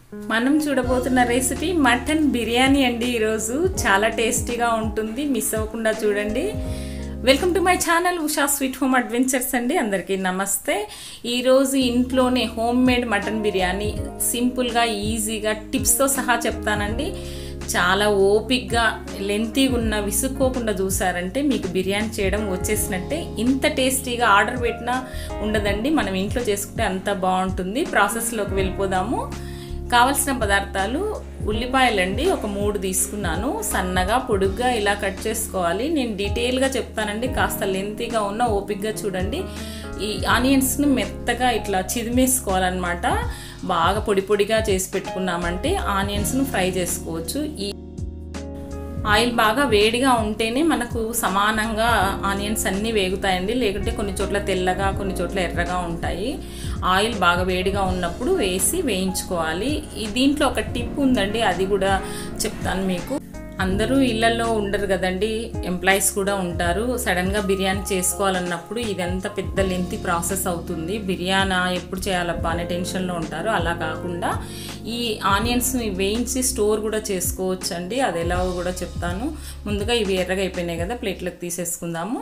మనం చూడబోతున్న recipe mutton biryani అండి ఈరోజు చాలా టేస్టీగా ఉంటుంది మిస్ అవ్వకుండా చూడండి welcome to my channel Usha sweet home adventures అండి అందరికీ నమస్తే ఈరోజు ఇంట్లోనే హోమ్ మేడ్ మటన్ బిర్యానీ సింపుల్గా ఈజీగా టిప్స్తో సహా చెప్తానండి చాలా ఓపిక్గా లెంతీగా ఉన్న విసుక్కోకుండా చూసారంటే మీకు బిర్యానీ చేయడం వచ్చేసినట్టే ఇంత టేస్టీగా ఆర్డర్ పెట్టినా ఉండదండి మనం ఇంట్లో చేసుకుంటే అంత బాగుంటుంది ప్రాసెస్లోకి వెళ్ళిపోదాము కావలసిన పదార్థాలు ఉల్లిపాయలండి ఒక మూడు తీసుకున్నాను సన్నగా పొడుగ్గా ఇలా కట్ చేసుకోవాలి నేను డీటెయిల్గా చెప్తానండి కాస్త లెంతీగా ఉన్న ఓపిక్గా చూడండి ఈ ఆనియన్స్ని మెత్తగా ఇట్లా చిదిమేసుకోవాలన్నమాట బాగా పొడి పొడిగా చేసి పెట్టుకున్నామంటే ఆనియన్స్ను ఫ్రై చేసుకోవచ్చు ఈ ఆయిల్ బాగా వేడిగా ఉంటేనే మనకు సమానంగా ఆనియన్స్ అన్నీ వేగుతాయండి లేకుంటే కొన్ని చోట్ల తెల్లగా కొన్ని చోట్ల ఎర్రగా ఉంటాయి ఆయిల్ బాగా వేడిగా ఉన్నప్పుడు వేసి వేయించుకోవాలి ఈ దీంట్లో ఒక టిప్ ఉందండి అది కూడా చెప్తాను మీకు అందరూ ఇళ్లలో ఉండరు కదండి ఎంప్లాయీస్ కూడా ఉంటారు సడన్గా బిర్యానీ చేసుకోవాలన్నప్పుడు ఇదంతా పెద్ద లెంతి ప్రాసెస్ అవుతుంది బిర్యానా ఎప్పుడు చేయాలబ్బా అనే టెన్షన్లో ఉంటారు అలా కాకుండా ఈ ఆనియన్స్ని వేయించి స్టోర్ కూడా చేసుకోవచ్చు అండి అది ఎలాగో కూడా చెప్తాను ముందుగా ఇవి ఎర్రగా అయిపోయినాయి కదా ప్లేట్లకు తీసేసుకుందాము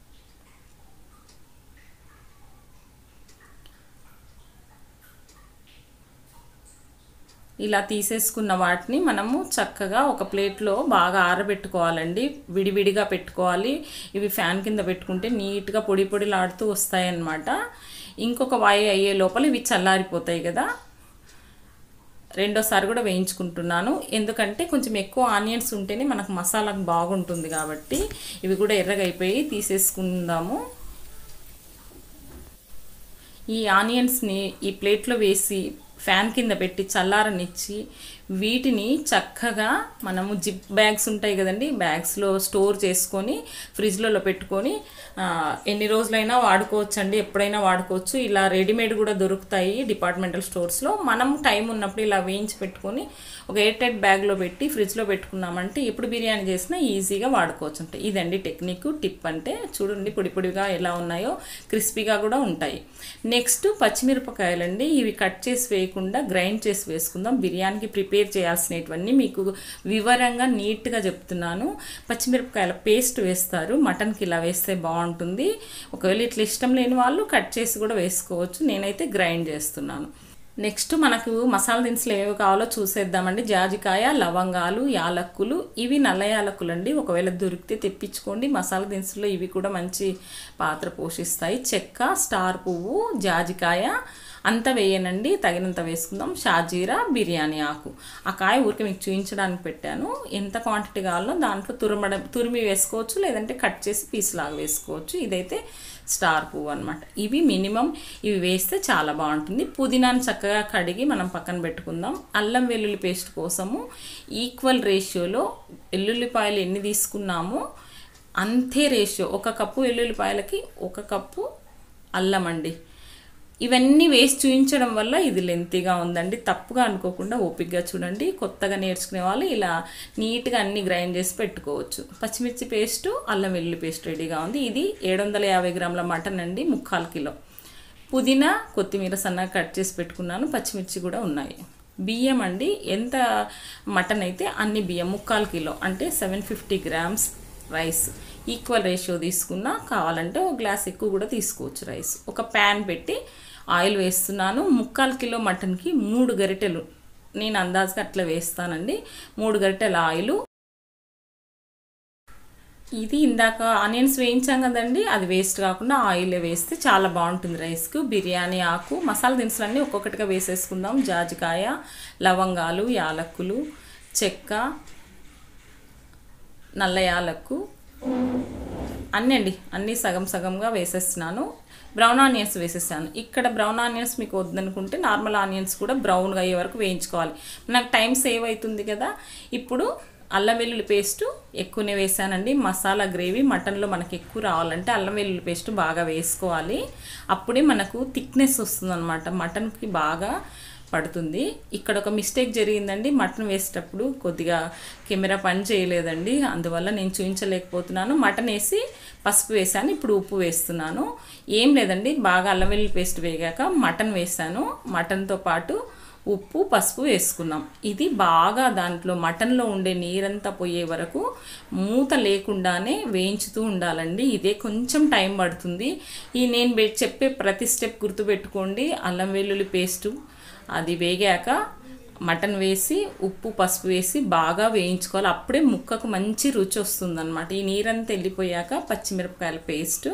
ఇలా తీసేసుకున్న వాటిని మనము చక్కగా ఒక ప్లేట్లో బాగా ఆరబెట్టుకోవాలండి విడివిడిగా పెట్టుకోవాలి ఇవి ఫ్యాన్ కింద పెట్టుకుంటే నీట్గా పొడి పొడిలాడుతూ వస్తాయన్నమాట ఇంకొక వాయు అయ్యే లోపల ఇవి చల్లారిపోతాయి కదా రెండోసారి కూడా వేయించుకుంటున్నాను ఎందుకంటే కొంచెం ఎక్కువ ఆనియన్స్ ఉంటేనే మనకు మసాలా బాగుంటుంది కాబట్టి ఇవి కూడా ఎర్రగా అయిపోయి తీసేసుకుందాము ఈ ఆనియన్స్ని ఈ ప్లేట్లో వేసి ఫ్యాన్ కింద పెట్టి చల్లారనిచ్చి వీటిని చక్కగా మనము జిప్ బ్యాగ్స్ ఉంటాయి కదండి బ్యాగ్స్లో స్టోర్ చేసుకొని ఫ్రిడ్జ్లలో పెట్టుకొని ఎన్ని రోజులైనా వాడుకోవచ్చు అండి ఎప్పుడైనా వాడుకోవచ్చు ఇలా రెడీమేడ్ కూడా దొరుకుతాయి డిపార్ట్మెంటల్ స్టోర్స్లో మనం టైం ఉన్నప్పుడు ఇలా వేయించి పెట్టుకొని ఒక ఎయిర్ టైట్ బ్యాగ్లో పెట్టి ఫ్రిడ్జ్లో పెట్టుకున్నామంటే ఎప్పుడు బిర్యానీ చేసినా ఈజీగా వాడుకోవచ్చు అంటే ఇదండి టెక్నిక్ టిప్ అంటే చూడండి పొడి పొడిగా ఎలా ఉన్నాయో క్రిస్పీగా కూడా ఉంటాయి నెక్స్ట్ పచ్చిమిరపకాయలండి ఇవి కట్ చేసి వేయకుండా గ్రైండ్ చేసి వేసుకుందాం బిర్యానీకి ప్రిపేర్ చేయాల్సినవన్నీ మీకు వివరంగా నీట్గా చెప్తున్నాను పచ్చిమిరపకాయల పేస్ట్ వేస్తారు మటన్కి ఇలా వేస్తే బాగుంటుంది ఒకవేళ ఇట్లా ఇష్టం లేని వాళ్ళు కట్ చేసి కూడా వేసుకోవచ్చు నేనైతే గ్రైండ్ చేస్తున్నాను నెక్స్ట్ మనకు మసాలా దినుసులు ఏవి కావాలో చూసేద్దామండి జాజికాయ లవంగాలు యాలక్కులు ఇవి నల్ల యాలక్కులు అండి ఒకవేళ దొరికితే తెప్పించుకోండి మసాలా దినుసుల్లో ఇవి కూడా మంచి పాత్ర పోషిస్తాయి చెక్క స్టార్ పువ్వు జాజికాయ అంత వేయనండి తగినంత వేసుకుందాం షాజీరా బిర్యానీ ఆకు ఆ కాయ ఊరికి మీకు చూపించడానికి పెట్టాను ఎంత క్వాంటిటీ కావాలో దాంట్లో తురమడం తురిమి వేసుకోవచ్చు లేదంటే కట్ చేసి పీస్ లాగా వేసుకోవచ్చు ఇదైతే స్టార్ పువ్వు అనమాట ఇవి మినిమం ఇవి వేస్తే చాలా బాగుంటుంది పుదీనాను చక్కగా కడిగి మనం పక్కన పెట్టుకుందాం అల్లం వెల్లుల్లి పేస్ట్ కోసము ఈక్వల్ రేషియోలో వెల్లుల్లిపాయలు ఎన్ని తీసుకున్నామో అంతే రేషియో ఒక కప్పు వెల్లుల్లిపాయలకి ఒక కప్పు అల్లం అండి ఇవన్నీ వేసి చూపించడం వల్ల ఇది లెంతీగా ఉందండి తప్పుగా అనుకోకుండా ఓపిక్గా చూడండి కొత్తగా నేర్చుకునే వాళ్ళు ఇలా నీట్గా అన్ని గ్రైండ్ చేసి పెట్టుకోవచ్చు పచ్చిమిర్చి పేస్ట్ అల్లం వెల్లుల్లి పేస్ట్ రెడీగా ఉంది ఇది ఏడు వందల యాభై గ్రాముల మటన్ అండి ముక్కాలు కిలో పుదీనా కొత్తిమీర సన్నగా కట్ చేసి పెట్టుకున్నాను పచ్చిమిర్చి కూడా ఉన్నాయి బియ్యం అండి ఎంత మటన్ అయితే అన్ని బియ్యం ముక్కాలు కిలో అంటే seven fifty grams rice equal ratio తీసుకున్నా కావాలంటే ఒక గ్లాస్ ఎక్కువ కూడా తీసుకోవచ్చు రైస్ ఒక ప్యాన్ పెట్టి ఆయిల్ వేస్తున్నాను ముక్కాలు కిలో మటన్కి మూడు గరిటెలు నేను అందాజుగా అట్లా వేస్తానండి మూడు గరిటెల ఆయిల్ ఇది ఇందాక ఆనియన్స్ వేయించాం కదండి అది వేస్ట్ కాకుండా ఆయిల్ వేస్తే చాలా బాగుంటుంది రైస్కు బిర్యానీ ఆకు మసాలా దినుసులన్నీ ఒక్కొక్కటిగా వేసేసుకుందాం జాజికాయ లవంగాలు యాలక్కులు చెక్క నల్ల యాలక్కు అన్నీ అండి అన్నీ సగం సగంగా వేసేస్తున్నాను బ్రౌన్ ఆనియన్స్ వేసేసాను ఇక్కడ బ్రౌన్ ఆనియన్స్ మీకు వద్దనుకుంటే నార్మల్ ఆనియన్స్ కూడా బ్రౌన్గా అయ్యే వరకు వేయించుకోవాలి నాకు టైం సేవ్ అవుతుంది కదా ఇప్పుడు అల్లం వెల్లుల్లి పేస్ట్ ఎక్కువనే వేసానండి మసాలా గ్రేవీ మటన్లో మనకి ఎక్కువ రావాలంటే అల్లం వెల్లుల్లి పేస్ట్ బాగా వేసుకోవాలి అప్పుడే మనకు థిక్నెస్ వస్తుంది అనమాట మటన్కి బాగా పడుతుంది ఇక్కడ ఒక మిస్టేక్ జరిగిందండి మటన్ వేసేటప్పుడు కొద్దిగా కెమెరా పని చేయలేదండి అందువల్ల నేను చూపించలేకపోతున్నాను మటన్ వేసి పసుపు వేసాను ఇప్పుడు ఉప్పు వేస్తున్నాను ఏం లేదండి బాగా అల్లం వెల్లుల్లి పేస్ట్ వేగాక మటన్ వేసాను మటన్తో పాటు ఉప్పు పసుపు వేసుకున్నాం ఇది బాగా దాంట్లో మటన్లో ఉండే నీరంతా పోయే వరకు మూత లేకుండానే వేయించుతూ ఉండాలండి ఇదే కొంచెం టైం పడుతుంది ఈ నేను బె- చెప్పే ప్రతి స్టెప్ గుర్తుపెట్టుకోండి అల్లం వెల్లుల్లి పేస్టు అది వేగాక మటన్ వేసి ఉప్పు పసుపు వేసి బాగా వేయించుకోవాలి అప్పుడే ముక్కకు మంచి రుచి వస్తుందన్నమాట ఈ నీరంతా వెళ్ళిపోయాక పచ్చిమిరపకాయల పేస్టు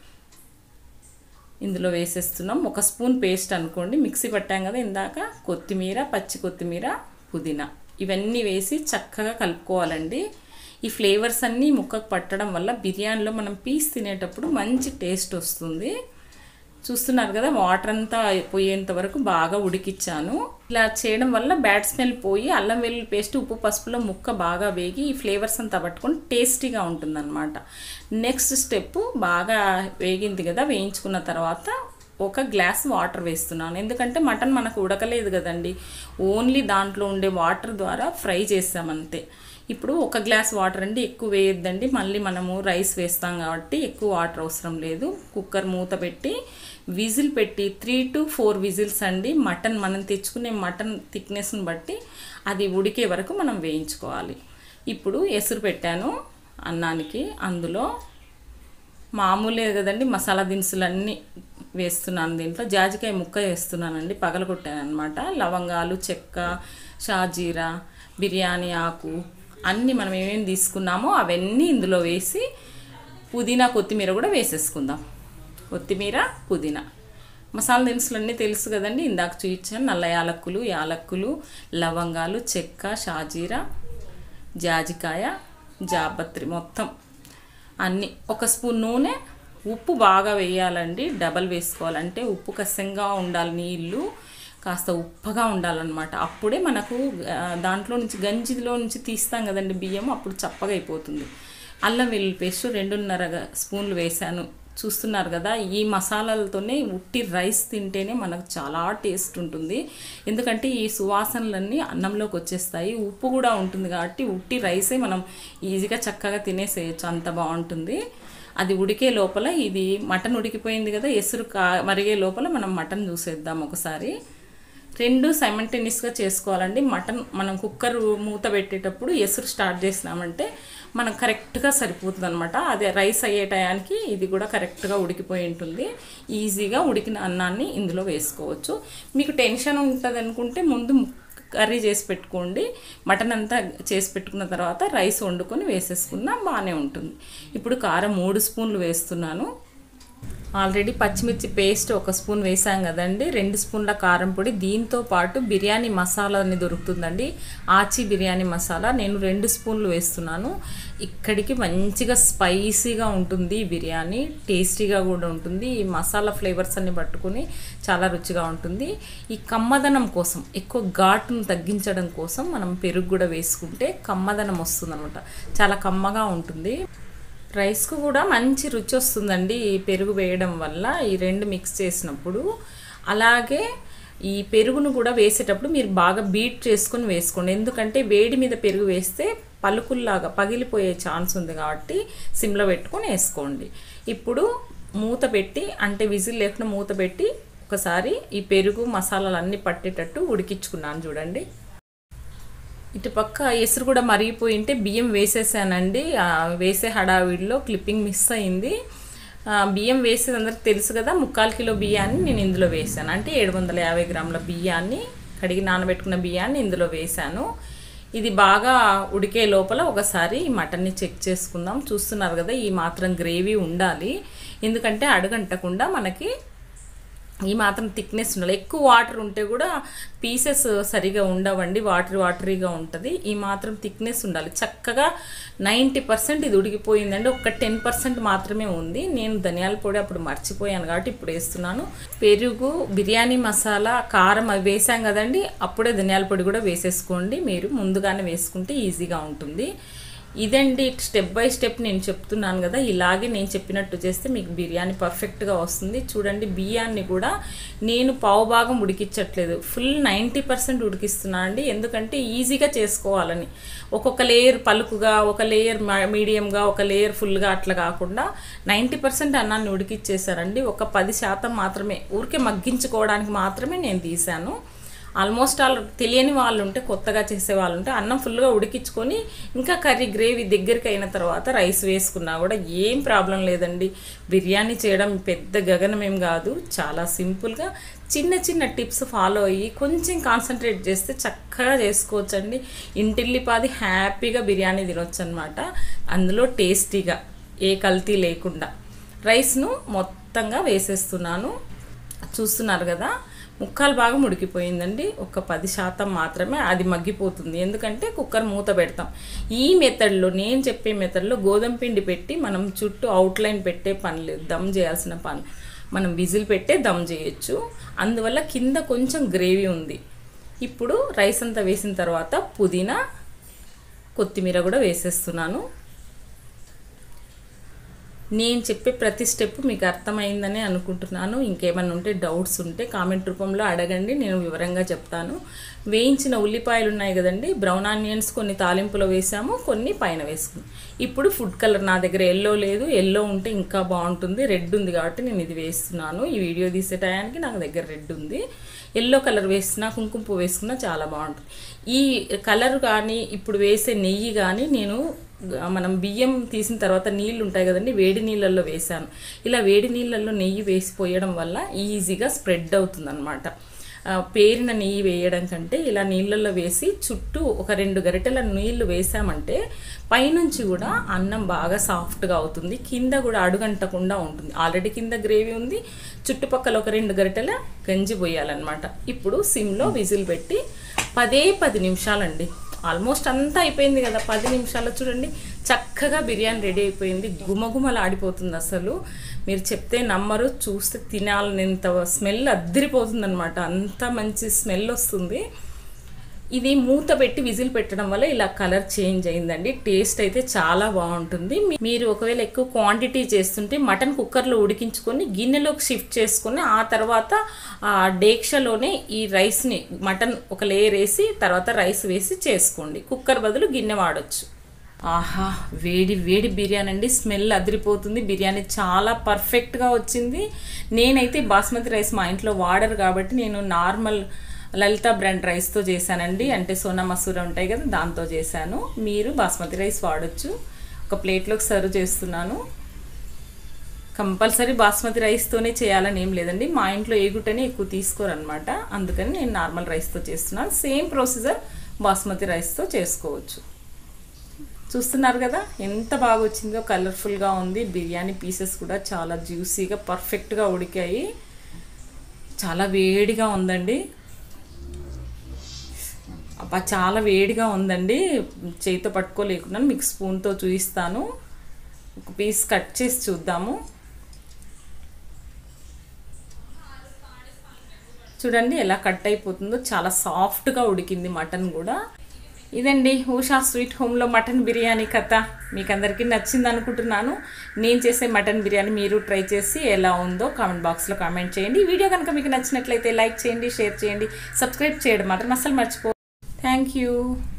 ఇందులో వేసేస్తున్నాం ఒక స్పూన్ పేస్ట్ అనుకోండి మిక్సీ పట్టాం కదా ఇందాక కొత్తిమీర పచ్చి కొత్తిమీర పుదీనా ఇవన్నీ వేసి చక్కగా కలుపుకోవాలండి ఈ ఫ్లేవర్స్ అన్నీ ముక్కకు పట్టడం వల్ల బిర్యానీలో మనం పీస్ తినేటప్పుడు మంచి టేస్ట్ వస్తుంది చూస్తున్నారు కదా వాటర్ అంతా పోయేంత వరకు బాగా ఉడికిచ్చాను ఇలా చేయడం వల్ల బ్యాడ్ స్మెల్ పోయి అల్లం వెల్లుల్లి పేస్ట్ ఉప్పు పసుపులో ముక్క బాగా వేగి ఈ ఫ్లేవర్స్ అంతా పట్టుకొని టేస్టీగా ఉంటుందన్నమాట నెక్స్ట్ స్టెప్ బాగా వేగింది కదా వేయించుకున్న తర్వాత ఒక గ్లాస్ వాటర్ వేస్తున్నాను ఎందుకంటే మటన్ మనకు ఉడకలేదు కదండి ఓన్లీ దాంట్లో ఉండే వాటర్ ద్వారా ఫ్రై చేసామంతే ఇప్పుడు ఒక గ్లాస్ వాటర్ అండి ఎక్కువ వేయొద్దండి మళ్ళీ మనము రైస్ వేస్తాం కాబట్టి ఎక్కువ వాటర్ అవసరం లేదు కుక్కర్ మూత పెట్టి విజిల్ పెట్టి త్రీ టు ఫోర్ విజిల్స్ అండి మటన్ మనం తెచ్చుకునే మటన్ థిక్నెస్ని బట్టి అది ఉడికే వరకు మనం వేయించుకోవాలి ఇప్పుడు ఎసురు పెట్టాను అన్నానికి అందులో మామూలే కదండి మసాలా దినుసులన్నీ వేస్తున్నాను దీంట్లో జాజికాయ ముక్క వేస్తున్నానండి పగలగొట్టాను అనమాట లవంగాలు చెక్క షాజీరా బిర్యానీ ఆకు అన్నీ మనం ఏమేమి తీసుకున్నామో అవన్నీ ఇందులో వేసి పుదీనా కొత్తిమీర కూడా వేసేసుకుందాం కొత్తిమీర పుదీనా మసాలా దినుసులు అన్నీ తెలుసు కదండి ఇందాక చూపించాను నల్ల యాలక్కులు యాలక్కులు లవంగాలు చెక్క షాజీరా జాజికాయ జాపత్రి మొత్తం అన్నీ ఒక స్పూన్ నూనె ఉప్పు బాగా వేయాలండి డబల్ వేసుకోవాలంటే ఉప్పు కసంగా ఉండాలి నీళ్ళు కాస్త ఉప్పగా ఉండాలన్నమాట అప్పుడే మనకు ఆ, దాంట్లో నుంచి గంజిలో నుంచి తీస్తాం కదండి బియ్యం అప్పుడు చప్పగా అయిపోతుంది అల్లం వెల్లుల్లి పేస్ట్ రెండున్నర గ- స్పూన్లు వేశాను చూస్తున్నారు కదా ఈ మసాలాలతోనే ఉట్టి రైస్ తింటేనే మనకు చాలా టేస్ట్ ఉంటుంది ఎందుకంటే ఈ సువాసనలన్నీ అన్నంలోకి వచ్చేస్తాయి ఉప్పు కూడా ఉంటుంది కాబట్టి ఉట్టి రైసే మనం ఈజీగా చక్కగా తినేసేయచ్చు అంత బాగుంటుంది అది ఉడికే లోపల ఇది మటన్ ఉడికిపోయింది కదా ఎసురు కా మరిగే లోపల మనం మటన్ చూసేద్దాం ఒకసారి రెండు సైమంటేనియస్గా చేసుకోవాలండి మటన్ మనం కుక్కర్ మూత పెట్టేటప్పుడు ఎసురు స్టార్ట్ చేసినామంటే మనం కరెక్ట్గా సరిపోతుంది అనమాట అదే రైస్ అయ్యే టయానికి ఇది కూడా కరెక్ట్గా ఉడికిపోయి ఉంటుంది ఈజీగా ఉడికిన అన్నాన్ని ఇందులో వేసుకోవచ్చు మీకు టెన్షన్ ఉంటుంది అనుకుంటే ముందు కర్రీ చేసి పెట్టుకోండి మటన్ అంతా చేసి పెట్టుకున్న తర్వాత రైస్ వండుకొని వేసేసుకున్నా బాగానే ఉంటుంది ఇప్పుడు కారం మూడు స్పూన్లు వేస్తున్నాను ఆల్రెడీ పచ్చిమిర్చి పేస్ట్ ఒక స్పూన్ వేసాం కదండి రెండు స్పూన్ల కారం పొడి దీంతో పాటు బిర్యానీ మసాలా అని దొరుకుతుందండి ఆచి బిర్యానీ మసాలా నేను రెండు స్పూన్లు వేస్తున్నాను ఇక్కడికి మంచిగా స్పైసీగా ఉంటుంది ఈ బిర్యానీ టేస్టీగా కూడా ఉంటుంది ఈ మసాలా ఫ్లేవర్స్ అన్ని పట్టుకుని చాలా రుచిగా ఉంటుంది ఈ కమ్మదనం కోసం ఎక్కువ ఘాటును తగ్గించడం కోసం మనం పెరుగు కూడా వేసుకుంటే కమ్మదనం వస్తుంది చాలా కమ్మగా ఉంటుంది రైస్కు కూడా మంచి రుచి వస్తుందండి ఈ పెరుగు వేయడం వల్ల ఈ రెండు మిక్స్ చేసినప్పుడు అలాగే ఈ పెరుగును కూడా వేసేటప్పుడు మీరు బాగా బీట్ చేసుకొని వేసుకోండి ఎందుకంటే వేడి మీద పెరుగు వేస్తే పలుకుల్లాగా పగిలిపోయే ఛాన్స్ ఉంది కాబట్టి సిమ్లో పెట్టుకొని వేసుకోండి ఇప్పుడు మూత పెట్టి అంటే విజిల్ లేకుండా మూత పెట్టి ఒకసారి ఈ పెరుగు మసాలాలు అన్నీ పట్టేటట్టు ఉడికించుకున్నాను చూడండి ఇటుపక్క ఎసురు కూడా మరిగిపోయింటే బియ్యం వేసేసానండి ఆ వేసే హడావిడిలో క్లిప్పింగ్ మిస్ అయింది ఆ, బియ్యం వేసేది అందరికి తెలుసు కదా ముక్కాలు కిలో బియ్యాన్ని నేను ఇందులో వేసాను అంటే ఏడు వందల యాభై గ్రాముల బియ్యాన్ని కడిగి నానబెట్టుకున్న బియ్యాన్ని ఇందులో వేసాను ఇది బాగా ఉడికే లోపల ఒకసారి ఈ మటన్ని చెక్ చేసుకుందాం చూస్తున్నారు కదా ఈ మాత్రం గ్రేవీ ఉండాలి ఎందుకంటే అడుగంటకుండా మనకి ఈ మాత్రం థిక్నెస్ ఉండాలి ఎక్కువ వాటర్ ఉంటే కూడా పీసెస్ సరిగా ఉండవండి వాటర్ వాటరీగా ఉంటుంది ఈ మాత్రం థిక్నెస్ ఉండాలి చక్కగా నైంటీ పర్సెంట్ ఇది ఉడికిపోయిందండి ఒక టెన్ పర్సెంట్ మాత్రమే ఉంది నేను ధనియాల పొడి అప్పుడు మర్చిపోయాను కాబట్టి ఇప్పుడు వేస్తున్నాను పెరుగు బిర్యానీ మసాలా కారం అవి వేసాం కదండి అప్పుడే ధనియాల పొడి కూడా వేసేసుకోండి మీరు ముందుగానే వేసుకుంటే ఈజీగా ఉంటుంది ఇదండి స్టెప్ బై స్టెప్ నేను చెప్తున్నాను కదా ఇలాగే నేను చెప్పినట్టు చేస్తే మీకు బిర్యానీ పర్ఫెక్ట్గా వస్తుంది చూడండి బియ్యాన్ని కూడా నేను పావు భాగం ఉడికించట్లేదు ఫుల్ నైంటీ పర్సెంట్ ఉడికిస్తున్నాను అండి ఎందుకంటే ఈజీగా చేసుకోవాలని ఒక్కొక్క లేయర్ పలుకుగా ఒక లేయర్ మీడియంగా ఒక లేయర్ ఫుల్గా అట్లా కాకుండా నైంటీ పర్సెంట్ అన్నాన్ని ఉడికిచ్చేసారండి ఒక పది శాతం మాత్రమే ఊరికే మగ్గించుకోవడానికి మాత్రమే నేను తీశాను ఆల్మోస్ట్ ఆల్ తెలియని వాళ్ళు ఉంటే కొత్తగా చేసే వాళ్ళు ఉంటే అన్నం ఫుల్గా ఉడికించుకొని ఇంకా కర్రీ గ్రేవీ దగ్గరికి అయిన తర్వాత రైస్ వేసుకున్నా కూడా ఏం ప్రాబ్లం లేదండి బిర్యానీ చేయడం పెద్ద గగనం ఏం కాదు చాలా సింపుల్గా చిన్న చిన్న టిప్స్ ఫాలో అయ్యి కొంచెం కాన్సన్ట్రేట్ చేస్తే చక్కగా చేసుకోవచ్చండి ఇంటిల్లిపాది హ్యాపీగా బిర్యానీ తినొచ్చు అనమాట అందులో టేస్టీగా ఏ కల్తీ లేకుండా రైస్ను మొత్తంగా వేసేస్తున్నాను చూస్తున్నారు కదా ముక్కాలు బాగా ఉడికిపోయిందండి ఒక పది శాతం మాత్రమే అది మగ్గిపోతుంది ఎందుకంటే కుక్కర్ మూత పెడతాం ఈ మెథడ్లో నేను చెప్పే మెథడ్లో గోధుమ పిండి పెట్టి మనం చుట్టూ అవుట్లైన్ పెట్టే పని లేదు దమ్ చేయాల్సిన పని మనం విజిల్ పెట్టే దమ్ చేయొచ్చు అందువల్ల కింద కొంచెం గ్రేవీ ఉంది ఇప్పుడు రైస్ అంతా వేసిన తర్వాత పుదీనా కొత్తిమీర కూడా వేసేస్తున్నాను నేను చెప్పే ప్రతి స్టెప్ మీకు అర్థమైందని అనుకుంటున్నాను ఇంకేమైనా ఉంటే డౌట్స్ ఉంటే కామెంట్ రూపంలో అడగండి నేను వివరంగా చెప్తాను వేయించిన ఉల్లిపాయలు ఉన్నాయి కదండి బ్రౌన్ ఆనియన్స్ కొన్ని తాలింపులో వేసాము కొన్ని పైన వేసుకున్నాం ఇప్పుడు ఫుడ్ కలర్ నా దగ్గర ఎల్లో లేదు ఎల్లో ఉంటే ఇంకా బాగుంటుంది రెడ్ ఉంది కాబట్టి నేను ఇది వేస్తున్నాను ఈ వీడియో తీసే టయానికి నాకు దగ్గర రెడ్ ఉంది ఎల్లో కలర్ వేసినా కుంకుమ పువ్వు వేసుకున్నా చాలా బాగుంటుంది ఈ కలర్ కానీ ఇప్పుడు వేసే నెయ్యి కానీ నేను మనం బియ్యం తీసిన తర్వాత నీళ్ళు ఉంటాయి కదండి వేడి నీళ్ళల్లో వేసాను ఇలా వేడి నీళ్ళల్లో నెయ్యి వేసి పోయడం వల్ల ఈజీగా స్ప్రెడ్ అవుతుంది అనమాట పేరిన నెయ్యి వేయడం కంటే ఇలా నీళ్ళల్లో వేసి చుట్టూ ఒక రెండు గరిటెల నీళ్లు వేసామంటే పైనుంచి కూడా అన్నం బాగా సాఫ్ట్గా అవుతుంది కింద కూడా అడుగంటకుండా ఉంటుంది ఆల్రెడీ కింద గ్రేవీ ఉంది చుట్టుపక్కల ఒక రెండు గరిటెల గంజి పోయాలన్నమాట ఇప్పుడు సిమ్లో విజిల్ పెట్టి పదే పది నిమిషాలండి ఆల్మోస్ట్ అంతా అయిపోయింది కదా పది నిమిషాల్లో చూడండి చక్కగా బిర్యానీ రెడీ అయిపోయింది గుమగుమలు ఆడిపోతుంది అసలు మీరు చెప్తే నమ్మరు చూస్తే తినాలనేంత స్మెల్ అద్దరిపోతుంది అనమాట అంత మంచి స్మెల్ వస్తుంది ఇది మూత పెట్టి విజిల్ పెట్టడం వల్ల ఇలా కలర్ చేంజ్ అయిందండి టేస్ట్ అయితే చాలా బాగుంటుంది మీరు ఒకవేళ ఎక్కువ క్వాంటిటీ చేస్తుంటే మటన్ కుక్కర్లో ఉడికించుకొని గిన్నెలోకి షిఫ్ట్ చేసుకొని ఆ తర్వాత ఆ డేక్షలోనే ఈ రైస్ని మటన్ ఒక లేయర్ వేసి తర్వాత రైస్ వేసి చేసుకోండి కుక్కర్ బదులు గిన్నె వాడచ్చు ఆహా వేడి వేడి బిర్యానీ అండి స్మెల్ అదిరిపోతుంది బిర్యానీ చాలా పర్ఫెక్ట్గా వచ్చింది నేనైతే బాస్మతి రైస్ మా ఇంట్లో వాడరు కాబట్టి నేను నార్మల్ లలిత బ్రాండ్ రైస్తో చేశానండి అంటే సోనా మసూర ఉంటాయి కదా దాంతో చేశాను మీరు బాస్మతి రైస్ వాడచ్చు ఒక ప్లేట్లోకి సర్వ్ చేస్తున్నాను కంపల్సరీ బాస్మతి రైస్తోనే చేయాలని ఏం లేదండి మా ఇంట్లో ఏగుటనే ఎక్కువ తీసుకోరనమాట అందుకని నేను నార్మల్ రైస్తో చేస్తున్నాను సేమ్ ప్రొసీజర్ బాస్మతి రైస్తో చేసుకోవచ్చు చూస్తున్నారు కదా ఎంత బాగా వచ్చిందో కలర్ఫుల్గా ఉంది బిర్యానీ పీసెస్ కూడా చాలా జ్యూసీగా పర్ఫెక్ట్గా ఉడికాయి చాలా వేడిగా ఉందండి అబ్బా చాలా వేడిగా ఉందండి చేతితో పట్టుకోలేకున్నాను మీకు స్పూన్తో చూపిస్తాను ఒక పీస్ కట్ చేసి చూద్దాము చూడండి ఎలా కట్ అయిపోతుందో చాలా సాఫ్ట్గా ఉడికింది మటన్ కూడా ఇదండి ఊషా స్వీట్ హోమ్లో మటన్ బిర్యానీ కథ మీకు అందరికీ నచ్చింది అనుకుంటున్నాను నేను చేసే మటన్ బిర్యానీ మీరు ట్రై చేసి ఎలా ఉందో కామెంట్ బాక్స్లో కామెంట్ చేయండి ఈ వీడియో కనుక మీకు నచ్చినట్లయితే లైక్ చేయండి షేర్ చేయండి సబ్స్క్రైబ్ చేయడం మాత్రం అసలు మర్చిపో థ్యాంక్ యూ